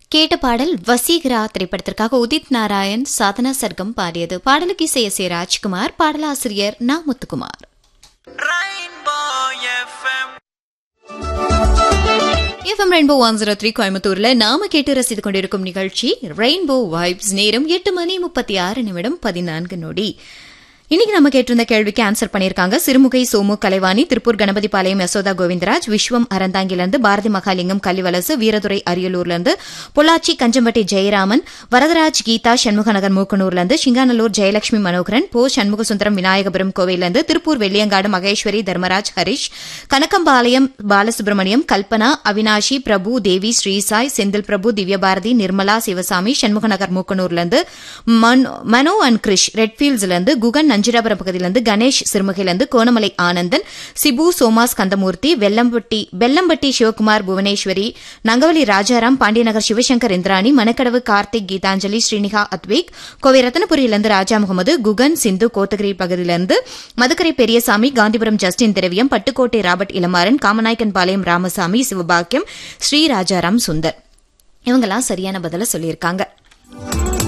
கேட்ட பாடல் வசீகரா திரைப்படத்திற்காக உதித் நாராயண் சாதனா சர்க்கம் பாடியது பாடலுக்கு இசை எஸ் ஏ ராஜ்குமார் பாடலாசிரியர் Na Muthukumar Rainbow FM. FM rainbow one zero three கோயம்புத்தூர்ல நாம கேட்டு ரசித்துக் கொண்டிருக்கும் நிகழ்ச்சி ரெயின்போ வைப்ஸ் நேரம் எட்டு மணி முப்பத்தி ஆறு நிமிடம் பதினான்கு நொடி இன்னைக்கு நம்ம கேட்டிருந்த கேள்விக்கு ஆன்சர் பண்ணியிருக்காங்க சிறுமுகை சோமு கலைவாணி திருப்பூர் கணபதி பாளையம் யசோதா கோவிந்தராஜ் விஸ்வம் அறந்தாங்கிலிருந்து பாரதி மகாலிங்கம் கள்ளிவலசு வீரதுரை அரியலூர்லேருந்து பொள்ளாச்சி கஞ்சம்பட்டி ஜெயராமன் வரதராஜ் கீதா சண்முகநகர் மூக்கனூர்லேருந்து சிங்காநல்லூர் ஜெயலட்சுமி மனோகரன் போ சண்முகசுந்தரம் விநாயகபுரம் கோவிலிருந்து திருப்பூர் வெள்ளியங்காடு மகேஸ்வரி தர்மராஜ் ஹரிஷ் கனக்கம்பாளையம் பாலசுப்ரமணியம் கல்பனா அவினாஷி பிரபு தேவி ஸ்ரீசாய் செந்தில் பிரபு திவ்யபாரதி நிர்மலா சிவசாமி சண்முகநகர் மூக்கனூர்லேருந்து மனோ- மனோ அண்ட் கிரிஷ் ரெட்ஃபீல்ட்ஸ்லேருந்து குகன் நஞ்சிராபுரம் பகுதியிலிருந்து கணேஷ் சிறுமுகையிலிருந்து கோணமலை ஆனந்தன் சிபு சோமாஸ் கந்தமூர்த்தி வெல்லம்பட்டி வெல்லம்பட்டி சிவகுமார் புவனேஸ்வரி நங்கவலி ராஜாராம் பாண்டியநகர் சிவசங்கர் இந்திராணி மணக்கடவு கார்த்திக் கீதாஞ்சலி ஸ்ரீனிகா அத்விக் கோவை ரத்தனபுரியிலிருந்து ராஜா முகமது குகன் சிந்து கோத்தகிரி பகுதியிலிருந்து மதுக்கரை பெரியசாமி காந்திபுரம் ஜஸ்டின் திரவியம் பட்டுக்கோட்டை ராபர்ட் இளமாறன் காமநாயக்கன் பாளையம் ராமசாமி சிவபாக்கியம் ஸ்ரீ ராஜாராம் சுந்தர் இவங்கெல்லாம் சரியான பதில சொல்லியிருக்காங்க